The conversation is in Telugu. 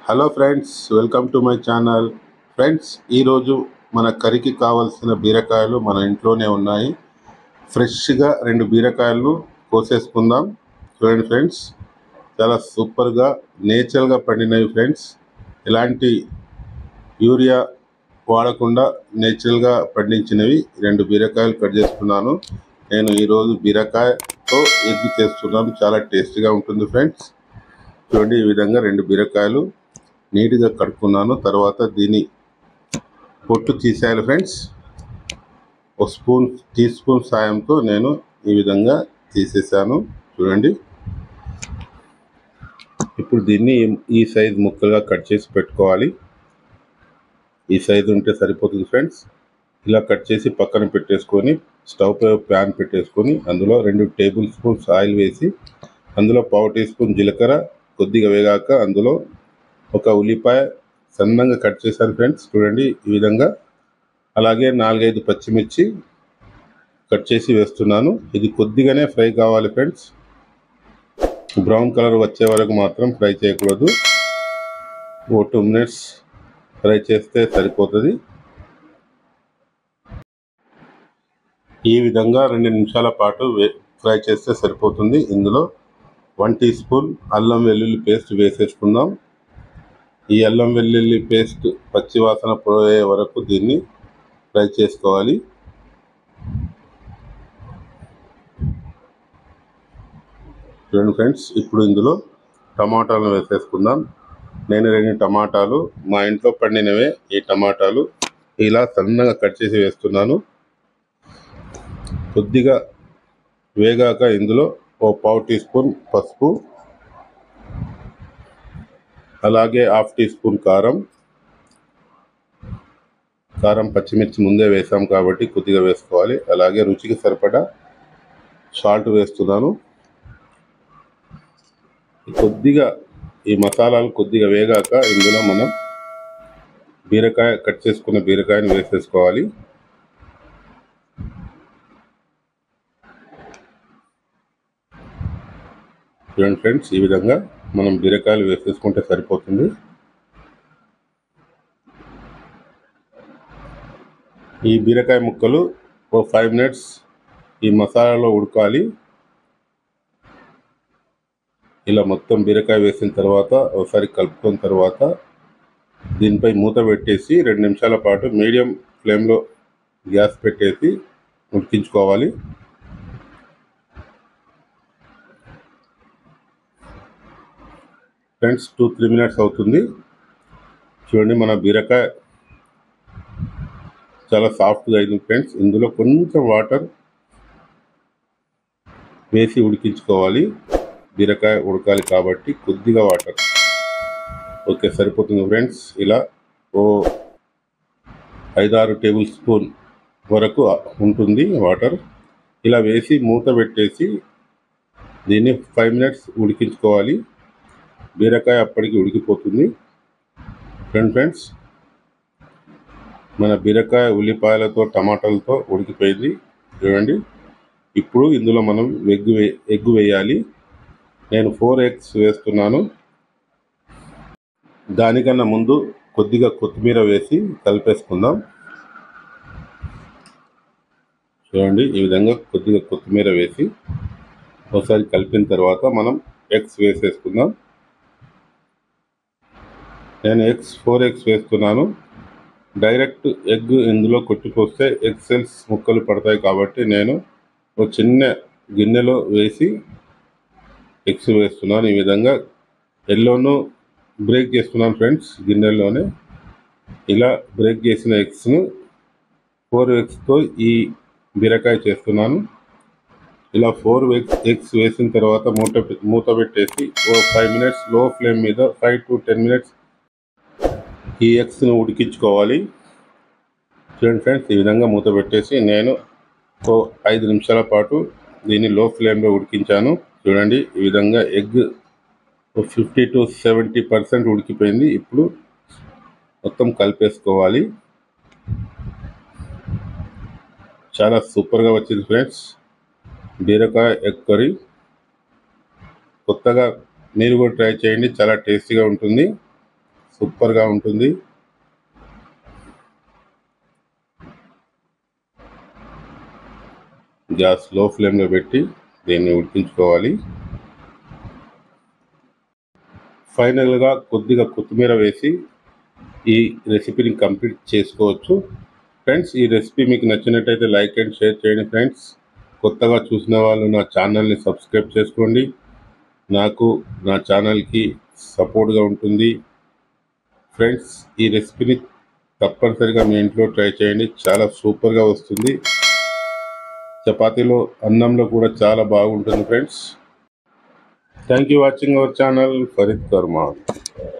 hello friends welcome to my channel friends ఈరోజు మన కర్రీకి కావాల్సిన బీరకాయలు మన ఇంట్లోనే ఉన్నాయి ఫ్రెష్గా రెండు బీరకాయలు కోసేసుకుందాం చూడండి ఫ్రెండ్స్ చాలా సూపర్గా నేచురల్గా పండినవి ఫ్రెండ్స్ ఎలాంటి యూరియా వాడకుండా నేచురల్గా పండించినవి రెండు బీరకాయలు కట్ చేసుకున్నాను నేను ఈరోజు బీరకాయతో ఎగ్ చేస్తున్నాను చాలా టేస్టీగా ఉంటుంది ఫ్రెండ్స్ చూడండి ఈ విధంగా రెండు బీరకాయలు నీట్గా కడుక్కున్నాను తర్వాత దీని పొట్టు తీసేయాలి ఫ్రెండ్స్ ఒక స్పూన్ టీ స్పూన్ సాయంతో నేను ఈ విధంగా తీసేసాను చూడండి ఇప్పుడు దీన్ని ఈ సైజ్ ముక్కలుగా కట్ చేసి పెట్టుకోవాలి ఈ సైజు ఉంటే సరిపోతుంది ఫ్రెండ్స్ ఇలా కట్ చేసి పక్కన పెట్టేసుకొని స్టవ్ పై ప్యాన్ పెట్టేసుకొని అందులో రెండు టేబుల్ స్పూన్స్ ఆయిల్ వేసి అందులో పావు టీ స్పూన్ జీలకర్ర కొద్దిగా వేగాక అందులో ఒక ఉల్లిపాయ సన్నంగా కట్ చేశాను ఫ్రెండ్స్ చూడండి ఈ విధంగా అలాగే నాలుగైదు పచ్చిమిర్చి కట్ చేసి వేస్తున్నాను ఇది కొద్దిగానే ఫ్రై కావాలి ఫ్రెండ్స్ బ్రౌన్ కలర్ వచ్చే వరకు మాత్రం ఫ్రై చేయకూడదు ఓ టూ మినిట్స్ ఫ్రై చేస్తే సరిపోతుంది ఈ విధంగా రెండు నిమిషాల పాటు వే ఫ్రై చేస్తే సరిపోతుంది ఇందులో వన్ టీ స్పూన్ అల్లం వెల్లుల్లి పేస్ట్ వేసేసుకుందాం ఈ అల్లం వెల్లుల్లి పేస్ట్ పచ్చి వాసన పోయే వరకు దీన్ని ఫ్రై చేసుకోవాలి చూడండి ఫ్రెండ్స్ ఇప్పుడు ఇందులో టమాటాలను వేసేసుకుందాం నేను రెండు టమాటాలు మా ఇంట్లో పండినవే ఈ టమాటాలు ఇలా సన్నగా కట్ చేసి వేస్తున్నాను కొద్దిగా వేగాక ఇందులో ఓ పావు టీ స్పూన్ పసుపు అలాగే హాఫ్ టీ స్పూన్ కారం కారం పచ్చిమిర్చి ముందే వేసాం కాబట్టి కొద్దిగా వేసుకోవాలి అలాగే రుచికి సరిపడా సాల్ట్ వేస్తున్నాను కొద్దిగా ఈ మసాలాలు కొద్దిగా వేగాక ఇందులో మనం బీరకాయ కట్ చేసుకున్న బీరకాయని వేసేసుకోవాలి చూడండి ఫ్రెండ్స్ ఈ విధంగా మనం బీరకాయలు వేసేసుకుంటే సరిపోతుంది ఈ బీరకాయ ముక్కలు ఓ ఫైవ్ మినిట్స్ ఈ మసాలాలో ఉడకాలి ఇలా మొత్తం బీరకాయ వేసిన తర్వాత ఒకసారి కలుపుకున్న తర్వాత దీనిపై మూత పెట్టేసి రెండు నిమిషాల పాటు మీడియం ఫ్లేమ్లో గ్యాస్ పెట్టేసి ఉడికించుకోవాలి ఫ్రెండ్స్ టూ త్రీ మినిట్స్ అవుతుంది చూడండి మన బీరకాయ చాలా సాఫ్ట్గా అయింది ఫ్రెండ్స్ ఇందులో కొంచెం వాటర్ వేసి ఉడికించుకోవాలి బీరకాయ ఉడకాలి కాబట్టి కొద్దిగా వాటర్ ఓకే సరిపోతుంది ఫ్రెండ్స్ ఇలా ఓ ఐదారు టేబుల్ స్పూన్ వరకు ఉంటుంది వాటర్ ఇలా వేసి మూత పెట్టేసి దీన్ని ఫైవ్ మినిట్స్ ఉడికించుకోవాలి బీరకాయ అప్పటికి ఉడికిపోతుంది ఫ్రెండ్ ఫ్రెండ్స్ మన బీరకాయ ఉల్లిపాయలతో టమాటాలతో ఉడికిపోయింది చూడండి ఇప్పుడు ఇందులో మనం ఎగ్ వే ఎగ్ వేయాలి నేను ఫోర్ ఎగ్స్ వేస్తున్నాను దానికన్నా ముందు కొద్దిగా కొత్తిమీర వేసి కలిపేసుకుందాం చూడండి ఈ విధంగా కొద్దిగా కొత్తిమీర వేసి ఒకసారి కలిపిన తర్వాత మనం ఎగ్స్ వేసేసుకుందాం నేను ఎగ్స్ ఫోర్ ఎగ్స్ వేస్తున్నాను డైరెక్ట్ ఎగ్ ఇందులో కొట్టుకొస్తే ఎగ్ సెల్స్ ముక్కలు పడతాయి కాబట్టి నేను ఒక చిన్న గిన్నెలో వేసి ఎగ్స్ వేస్తున్నాను ఈ విధంగా ఎల్లోను బ్రేక్ చేస్తున్నాను ఫ్రెండ్స్ గిన్నెలోనే ఇలా బ్రేక్ చేసిన ఎగ్స్ను ఫోర్ ఎగ్స్తో ఈ బీరకాయ చేస్తున్నాను ఇలా ఫోర్ ఎగ్స్ ఎగ్స్ వేసిన తర్వాత మూత మూత పెట్టేసి ఓ ఫైవ్ మినిట్స్ లో ఫ్లేమ్ మీద ఫైవ్ టు టెన్ మినిట్స్ ఈ ఎగ్స్ను ఉడికించుకోవాలి చూడండి ఫ్రెండ్స్ ఈ విధంగా మూత పెట్టేసి నేను ఓ ఐదు నిమిషాల పాటు దీన్ని లో ఫ్లేమ్లో ఉడికించాను చూడండి ఈ విధంగా egg fifty to seventy percent ఉడికిపోయింది ఇప్పుడు మొత్తం కలిపేసుకోవాలి చాలా సూపర్గా వచ్చింది ఫ్రెండ్స్ బీరకాయ ఎగ్ కర్రీ కొత్తగా మీరు కూడా ట్రై చేయండి చాలా టేస్టీగా ఉంటుంది సూపర్గా ఉంటుంది గ్యాస్ లో ఫ్లేమ్లో పెట్టి దీన్ని ఉడికించుకోవాలి ఫైనల్గా కొద్దిగా కొత్తిమీర వేసి ఈ రెసిపీని కంప్లీట్ చేసుకోవచ్చు ఫ్రెండ్స్ ఈ రెసిపీ మీకు నచ్చినట్టయితే లైక్ అండ్ షేర్ చేయండి ఫ్రెండ్స్ కొత్తగా చూసిన వాళ్ళు నా ఛానల్ని సబ్స్క్రైబ్ చేసుకోండి నాకు నా ఛానల్కి సపోర్ట్గా ఉంటుంది ఫ్రెండ్స్ ఈ రెసిపీని తప్పనిసరిగా మీ ఇంట్లో ట్రై చేయండి చాలా సూపర్గా వస్తుంది చపాతీలో అన్నంలో కూడా చాలా బాగుంటుంది friends thank you watching our channel Farid Kaaram